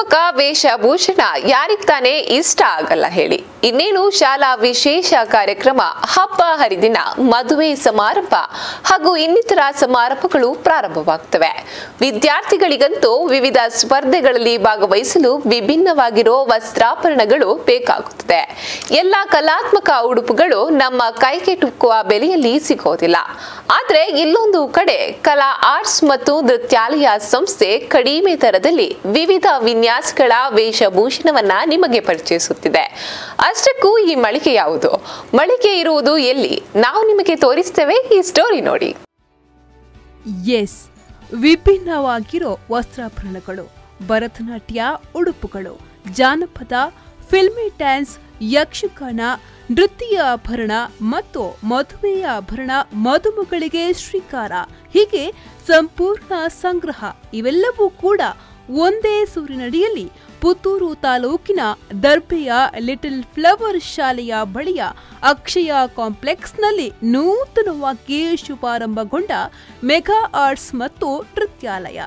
ಕಲಾತ್ಮಕ ವೇಷಭೂಷಣ ಯಾರಿಗ್ ತಾನೇ ಇಷ್ಟ ಆಗಲ್ಲ ಹೇಳಿ ಇನ್ನೇನು ಶಾಲಾ ವಿಶೇಷ ಕಾರ್ಯಕ್ರಮ ಹಬ್ಬ ಹರಿದಿನ ಮದುವೆ ಸಮಾರಂಭ ಹಾಗೂ ಇನ್ನಿತರ ಸಮಾರಂಭಗಳು ಪ್ರಾರಂಭವಾಗ್ತವೆ ವಿದ್ಯಾರ್ಥಿಗಳಿಗಂತೂ ವಿವಿಧ ಸ್ಪರ್ಧೆಗಳಲ್ಲಿ ಭಾಗವಹಿಸಲು ವಿಭಿನ್ನವಾಗಿರೋ ವಸ್ತ್ರಾಭರಣಗಳು ಬೇಕಾಗುತ್ತದೆ ಎಲ್ಲ ಕಲಾತ್ಮಕ ಉಡುಪುಗಳು ನಮ್ಮ ಕೈಗೆಟುಕುವ ಬೆಲೆಯಲ್ಲಿ ಸಿಗೋದಿಲ್ಲ ಆದ್ರೆ ಇಲ್ಲೊಂದು ಕಡೆ ಕಲಾ ಆರ್ಟ್ಸ್ ಮತ್ತು ನೃತ್ಯಾಲಯ ಸಂಸ್ಥೆ ಕಡಿಮೆ ದರದಲ್ಲಿ ವಿವಿಧ ವಿನ್ಯಾಸಗಳ ವೇಷಭೂಷಣವನ್ನ ನಿಮಗೆ ಪರಿಚಯಿಸುತ್ತಿದೆ ಅಷ್ಟಕ್ಕೂ ಈ ಮಳಿಗೆ ಯಾವುದು ಮಳಿಗೆ ಇರುವುದು ಎಲ್ಲಿ ನಾವು ನಿಮಗೆ ತೋರಿಸ್ತೇವೆ ಈ ಸ್ಟೋರಿ ನೋಡಿ ಎಸ್ ವಿಭಿನ್ನವಾಗಿರೋ ವಸ್ತ್ರಾಭರಣಗಳು ಭರತನಾಟ್ಯ ಉಡುಪುಗಳು ಜಾನಪದ ಫಿಲ್ಮಿ ಡ್ಯಾನ್ಸ್ ಯಕ್ಷಗಾನ ನೃತ್ಯ ಆಭರಣ ಮತ್ತು ಮದುವೆಯ ಆಭರಣ ಮದುಮಗಳಿಗೆ ಶ್ರೀಕಾರ ಹೀಗೆ ಸಂಪೂರ್ಣ ಸಂಗ್ರಹ ಇವೆಲ್ಲವೂ ಕೂಡ ಒಂದೇ ಸೂರಿನಡಿಯಲ್ಲಿ ಪುತ್ತೂರು ತಾಲೂಕಿನ ದರ್ಬೆಯ ಲಿಟಲ್ ಫ್ಲವರ್ ಶಾಲೆಯ ಬಳಿಯ ಅಕ್ಷಯ ಕಾಂಪ್ಲೆಕ್ಸ್ನಲ್ಲಿ ನೂತನವಾಗಿ ಶುಭಾರಂಭಗೊಂಡ ಮೆಗಾ ಆರ್ಟ್ಸ್ ಮತ್ತು ನೃತ್ಯಾಲಯ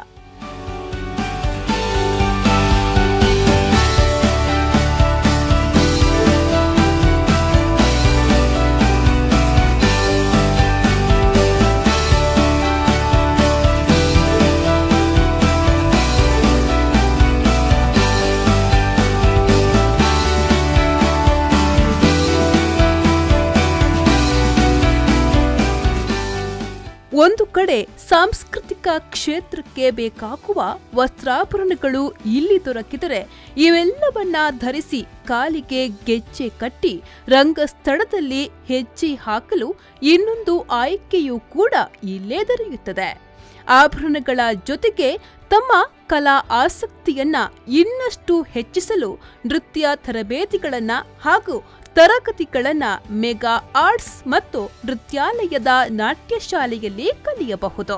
ಒಂದು ಕಡೆ ಸಾಂಸ್ಕೃತಿಕ ಕ್ಷೇತ್ರಕ್ಕೆ ಬೇಕಾಗುವ ವಸ್ತ್ರಾಭರಣಗಳು ಇಲ್ಲಿ ದೊರಕಿದರೆ ಇವೆಲ್ಲವನ್ನ ಧರಿಸಿ ಕಾಲಿಗೆ ಗೆಜ್ಜೆ ಕಟ್ಟಿ ರಂಗಸ್ಥಳದಲ್ಲಿ ಹೆಜ್ಜೆ ಹಾಕಲು ಇನ್ನೊಂದು ಆಯ್ಕೆಯೂ ಕೂಡ ಇಲ್ಲೇ ದೊರೆಯುತ್ತದೆ ಆಭರಣಗಳ ಜೊತೆಗೆ ತಮ್ಮ ಕಲಾ ಆಸಕ್ತಿಯನ್ನ ಇನ್ನಷ್ಟು ಹೆಚ್ಚಿಸಲು ನೃತ್ಯ ತರಬೇತಿಗಳನ್ನ ಹಾಗೂ ತರಗತಿಗಳನ್ನ ಮೆಗಾ ಆರ್ಟ್ಸ್ ಮತ್ತು ನೃತ್ಯಾಲಯದ ನಾಟ್ಯ ಶಾಲೆಯಲ್ಲಿ ಕಲಿಯಬಹುದು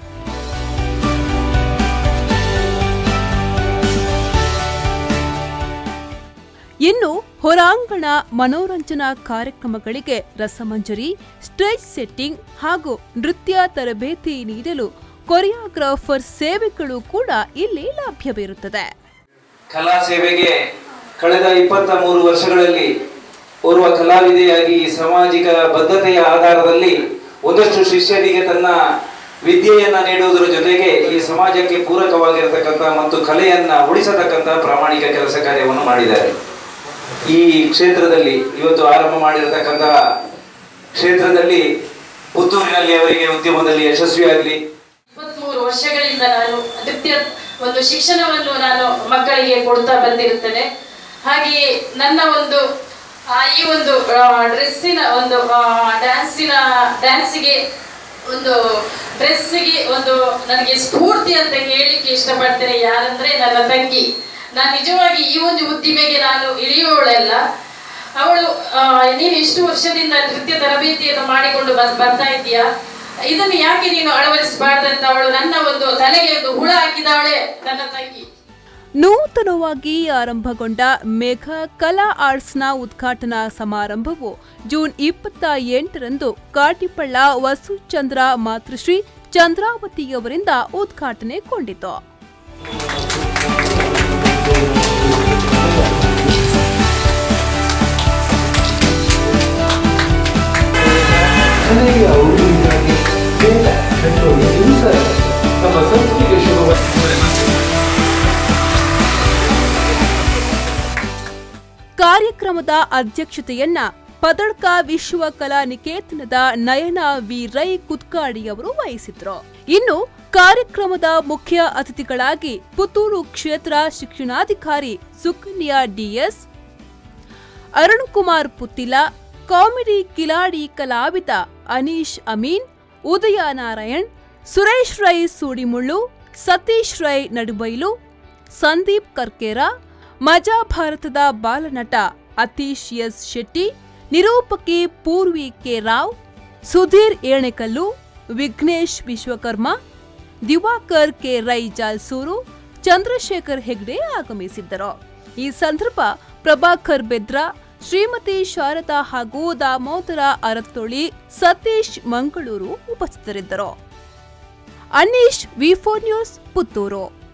ಇನ್ನು ಹೊರಾಂಗಣ ಮನೋರಂಜನಾ ಕಾರ್ಯಕ್ರಮಗಳಿಗೆ ರಸಮಂಜರಿ ಸ್ಟೇಜ್ ಸೆಟ್ಟಿಂಗ್ ಹಾಗೂ ನೃತ್ಯ ತರಬೇತಿ ನೀಡಲು ಕೊರಿಯೋಗ್ರಾಫರ್ ಸೇವೆಗಳು ಕೂಡ ಇಲ್ಲಿ ಲಭ್ಯವಿರುತ್ತದೆ ಕಲಾ ಸೇವೆಗೆ ಕಳೆದ ಇಪ್ಪತ್ತ ಮೂರು ವರ್ಷಗಳಲ್ಲಿ ಓರ್ವ ಕಲಾವಿದೆಯಾಗಿ ಈ ಸಾಮಾಜಿಕ ಬದ್ಧತೆಯ ಆಧಾರದಲ್ಲಿ ಒಂದಷ್ಟು ಶಿಷ್ಯರಿಗೆ ತನ್ನ ವಿದ್ಯೆಯನ್ನ ನೀಡುವುದರ ಜೊತೆಗೆ ಈ ಸಮಾಜಕ್ಕೆ ಪೂರಕವಾಗಿರತಕ್ಕಂಥ ಮತ್ತು ಕಲೆಯನ್ನ ಉಳಿಸತಕ್ಕಂಥ ಪ್ರಾಮಾಣಿಕ ಕೆಲಸ ಕಾರ್ಯವನ್ನು ಮಾಡಿದ್ದಾರೆ ಈ ಕ್ಷೇತ್ರದಲ್ಲಿ ಇವತ್ತು ಆರಂಭ ಮಾಡಿರತಕ್ಕಂಥ ಕ್ಷೇತ್ರದಲ್ಲಿ ಪುತ್ತೂರಿನಲ್ಲಿ ಅವರಿಗೆ ಉದ್ಯಮದಲ್ಲಿ ಯಶಸ್ವಿಯಾಗಲಿ ಇಪ್ಪತ್ಮೂರು ವರ್ಷಗಳಿಂದ ನಾನು ನೃತ್ಯ ಒಂದು ಶಿಕ್ಷಣವನ್ನು ನಾನು ಮಕ್ಕಳಿಗೆ ಕೊಡ್ತಾ ಬಂದಿರುತ್ತೇನೆ ಹಾಗೆಯೇ ನನ್ನ ಒಂದು ಆ, ಈ ಒಂದು ಡ್ರೆಸ್ಸಿನ ಒಂದು ಡ್ಯಾನ್ಸಿನ ಡ್ಯಾನ್ಸಿಗೆ ಒಂದು ಡ್ರೆಸ್ಸಿಗೆ ಒಂದು ನನಗೆ ಸ್ಫೂರ್ತಿ ಅಂತ ಹೇಳಲಿಕ್ಕೆ ಇಷ್ಟಪಡ್ತೇನೆ ಯಾರಂದ್ರೆ ನನ್ನ ತಂಗಿ ನಾನು ನಿಜವಾಗಿ ಈ ಒಂದು ಉದ್ದಿಮೆಗೆ ನಾನು ಇಳಿಯುವವಳಲ್ಲ ಅವಳು ಆ, ನೀನು ಇಷ್ಟು ವರ್ಷದಿಂದ ನೃತ್ಯ ತರಬೇತಿಯನ್ನು ಮಾಡಿಕೊಂಡು ಬರ್- ಬರ್ತಾ ಇದ್ದೀಯಾ ಇದನ್ನು ಯಾಕೆ ನೀನು ಅಳವಡಿಸಬಾರ್ದಂತ ಅವಳು ನನ್ನ ಒಂದು ತಲೆಗೆ ಒಂದು ಹುಳ ಹಾಕಿದವಳೆ ನನ್ನ ತಂಗಿ ನೂತನವಾಗಿ ಆರಂಭಗೊಂಡ ಮೇಘ ಕಲಾ ಆರ್ಟ್ಸ್ನ ಉದ್ಘಾಟನಾ ಸಮಾರಂಭವು ಜೂನ್ ಇಪ್ಪತ್ತ ಎಂಟರಂದು ಕಾಟಿಪಳ್ಳ ವಸುಚಂದ್ರ ಮಾತೃಶ್ರೀ ಚಂದ್ರಾವತಿಯವರಿಂದ ಉದ್ಘಾಟನೆಗೊಂಡಿತು ಕಲೆಯ ಉಳಿವಿಗಾಗಿ ಬೇಡ ಕಟ್ಟುವ ದಿವಸ ನಮ್ಮ ಸಂಸ್ಕೃತಿಗೆ ಶುಭ ಕಾರ್ಯಕ್ರಮದ ಅಧ್ಯಕ್ಷತೆಯನ್ನ ಪದಳ್ಕ ವಿಶ್ವ ಕಲಾ ನಿಕೇತನದ ನಯನ ವಿ ರೈ ಕುತ್ಕಾಡಿಯವರು ವಹಿಸಿದ್ರು ಇನ್ನು ಕಾರ್ಯಕ್ರಮದ ಮುಖ್ಯ ಅತಿಥಿಗಳಾಗಿ ಪುತ್ತೂರು ಕ್ಷೇತ್ರ ಶಿಕ್ಷಣಾಧಿಕಾರಿ ಸುಕನ್ಯಾ ಡಿಎಸ್ ಅರುಣ್ ಕುಮಾರ್ ಪುತ್ತಿಲ ಕಾಮಿಡಿ ಕಿಲಾಡಿ ಕಲಾವಿದ ಅನೀಶ್ ಅಮೀನ್ ಉದಯ ನಾರಾಯಣ್ ಸುರೇಶ್ ರೈ ಸೂಡಿಮುಳ್ಳು ಸತೀಶ್ ರೈ ನಡುಬೈಲು ಸಂದೀಪ್ ಕರ್ಕೇರ ಮಜಾ ಭಾರತದ ಬಾಲನಟ ಅತೀಶ್ ಎಸ್ ಶೆಟ್ಟಿ ನಿರೂಪಕಿ ಪೂರ್ವಿ ಕೆ ರಾವ್ ಸುಧೀರ್ ಏಣೆಕಲ್ಲು ವಿಘ್ನೇಶ್ ವಿಶ್ವಕರ್ಮ ದಿವಾಕರ್ ಕೆ ರೈ ಜಾಲ್ಸೂರು ಚಂದ್ರಶೇಖರ್ ಹೆಗ್ಡೆ ಆಗಮಿಸಿದ್ದರು ಈ ಸಂದರ್ಭ ಪ್ರಭಾಕರ್ ಬೆದ್ರಾ ಶ್ರೀಮತಿ ಶಾರದಾ ಹಾಗೂ ದಾಮೋದರ ಅರತ್ತೊಳಿ ಸತೀಶ್ ಮಂಗಳೂರು ಉಪಸ್ಥಿತರಿದ್ದರು Aneesh V four news Puttur